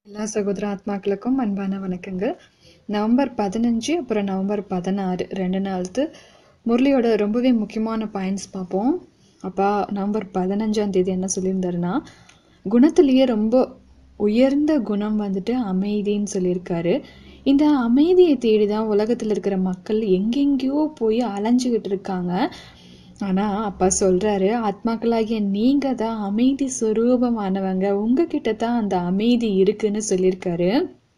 எல்லா சகோதர ஆத்மாக்களுக்கும் அன்பான வணக்கங்கள் நவம்பர் பதினஞ்சு அப்புறம் நவம்பர் பதினாறு ரெண்டு நாளுக்கு முரளியோட ரொம்பவே முக்கியமான பாயிண்ட்ஸ் பார்ப்போம் அப்பா நவம்பர் பதினஞ்சாம் தேதி என்ன சொல்லியிருந்தாருன்னா குணத்திலேயே ரொம்ப உயர்ந்த குணம் வந்துட்டு அமைதின்னு சொல்லியிருக்காரு இந்த அமைதியை தேடி தான் உலகத்தில் இருக்கிற மக்கள் எங்கெங்கேயோ போய் அலைஞ்சுக்கிட்டு இருக்காங்க ஆனால் அப்பா சொல்கிறாரு ஆத்மாக்களாகிய நீங்கள் தான் அமைதி சுரூபமானவங்க உங்ககிட்ட தான் அந்த அமைதி இருக்குன்னு சொல்லியிருக்காரு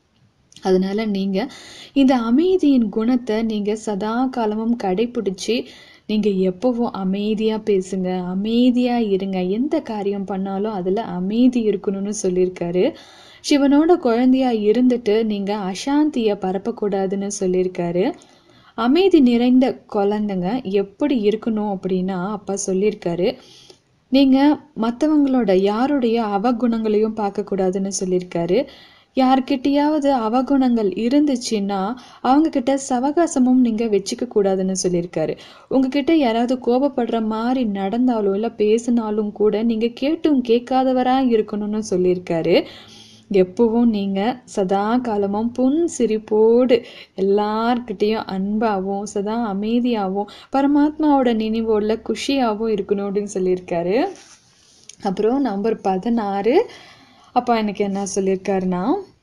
அதனால நீங்கள் இந்த அமைதியின் குணத்தை நீங்கள் சதா காலமும் கடைப்பிடிச்சி நீங்கள் எப்பவும் அமைதியாக பேசுங்க அமைதியாக இருங்க எந்த காரியம் பண்ணாலும் அதில் அமைதி இருக்கணும்னு சொல்லியிருக்காரு சிவனோட குழந்தையா இருந்துட்டு நீங்கள் அசாந்தியை பரப்பக்கூடாதுன்னு சொல்லியிருக்காரு அமைதி நிறைந்த குழந்தைங்க எப்படி இருக்கணும் அப்படின்னா அப்பா சொல்லியிருக்காரு நீங்கள் மற்றவங்களோட யாருடைய அவகுணங்களையும் பார்க்கக்கூடாதுன்னு சொல்லியிருக்காரு யார்கிட்டயாவது அவகுணங்கள் இருந்துச்சுன்னா அவங்கக்கிட்ட சவகாசமும் நீங்கள் வச்சுக்க கூடாதுன்னு சொல்லியிருக்காரு உங்ககிட்ட யாராவது கோபப்படுற மாதிரி நடந்தாலும் இல்லை பேசினாலும் கூட நீங்கள் கேட்டும் கேட்காதவராக இருக்கணும்னு சொல்லியிருக்காரு எப்பவும் நீங்கள் சதா காலமும் புன் சிரிப்போடு எல்லார்கிட்டேயும் அன்பாகவும் சதா அமைதியாகவும் பரமாத்மாவோட நினைவோட குஷியாகவும் இருக்கணும் அப்படின்னு சொல்லியிருக்காரு அப்புறம் நவம்பர் பதினாறு அப்பா எனக்கு என்ன சொல்லியிருக்காருன்னா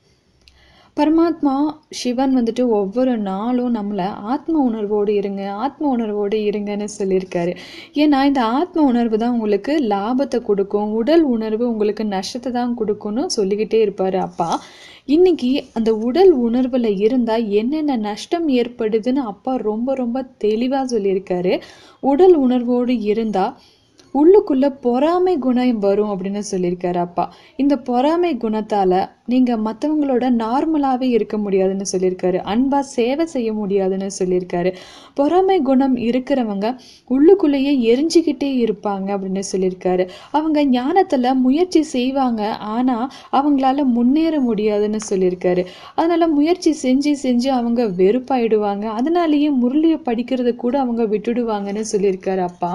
பரமாத்மா சிவன் வந்துட்டு ஒவ்வொரு நாளும் நம்மளை ஆத்ம உணர்வோடு இருங்க ஆத்ம உணர்வோடு இருங்கன்னு சொல்லியிருக்காரு ஏன்னா இந்த ஆத்ம உணர்வு தான் உங்களுக்கு லாபத்தை கொடுக்கும் உடல் உணர்வு உங்களுக்கு நஷ்டத்தை தான் கொடுக்கும்னு சொல்லிக்கிட்டே இருப்பார் அப்பா இன்னைக்கு அந்த உடல் உணர்வில் இருந்தால் என்னென்ன நஷ்டம் ஏற்படுதுன்னு அப்பா ரொம்ப ரொம்ப தெளிவாக சொல்லியிருக்காரு உடல் உணர்வோடு இருந்தால் உள்ளுக்குள்ள பொறாமை குணம் வரும் அப்படின்னு சொல்லியிருக்காரு அப்பா இந்த பொறாமை குணத்தால நீங்க மற்றவங்களோட நார்மலாவே இருக்க முடியாதுன்னு சொல்லியிருக்காரு அன்பா சேவை செய்ய முடியாதுன்னு சொல்லியிருக்காரு பொறாமை குணம் இருக்கிறவங்க உள்ளுக்குள்ளேயே எரிஞ்சுக்கிட்டே இருப்பாங்க அப்படின்னு சொல்லியிருக்காரு அவங்க ஞானத்துல முயற்சி செய்வாங்க ஆனா அவங்களால முன்னேற முடியாதுன்னு சொல்லியிருக்காரு அதனால முயற்சி செஞ்சு செஞ்சு அவங்க வெறுப்பாயிடுவாங்க அதனாலேயே முரளியை படிக்கிறத கூட அவங்க விட்டுடுவாங்கன்னு சொல்லியிருக்காரு அப்பா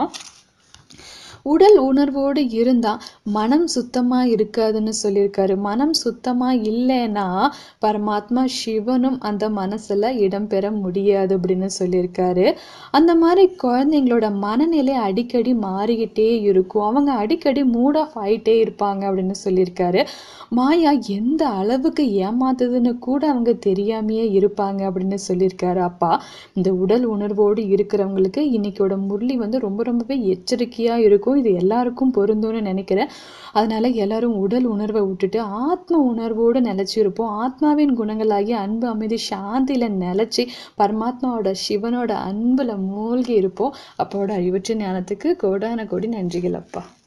உடல் உணர்வோடு இருந்தால் மனம் சுத்தமாக இருக்காதுன்னு சொல்லியிருக்காரு மனம் சுத்தமாக இல்லைன்னா பரமாத்மா சிவனும் அந்த மனசில் இடம்பெற முடியாது அப்படின்னு சொல்லியிருக்காரு அந்த மாதிரி குழந்தைங்களோட மனநிலை அடிக்கடி மாறிக்கிட்டே இருக்கும் அவங்க அடிக்கடி மூட் ஆஃப் ஆகிட்டே இருப்பாங்க அப்படின்னு சொல்லியிருக்காரு மாயா எந்த அளவுக்கு ஏமாத்துதுன்னு கூட அவங்க தெரியாமையே இருப்பாங்க அப்படின்னு சொல்லியிருக்காரு அப்பா இந்த உடல் உணர்வோடு இருக்கிறவங்களுக்கு இன்னைக்கோட முரளி வந்து ரொம்ப ரொம்பவே எச்சரிக்கையாக இருக்கும் இது எல்லாருக்கும் பொருந்தும்னு நினைக்கிறேன் அதனால எல்லாரும் உடல் உணர்வை விட்டுட்டு ஆத்ம உணர்வோடு நிலச்சிருப்போம் ஆத்மாவின் குணங்களாகி அன்பு அமைதி சாந்தியில் நிலச்சி பரமாத்மாவோட சிவனோட அன்பில் மூழ்கி இருப்போம் அப்போட அறிவற்ற ஞானத்துக்கு கோடான கோடி நன்றிகள் அப்பா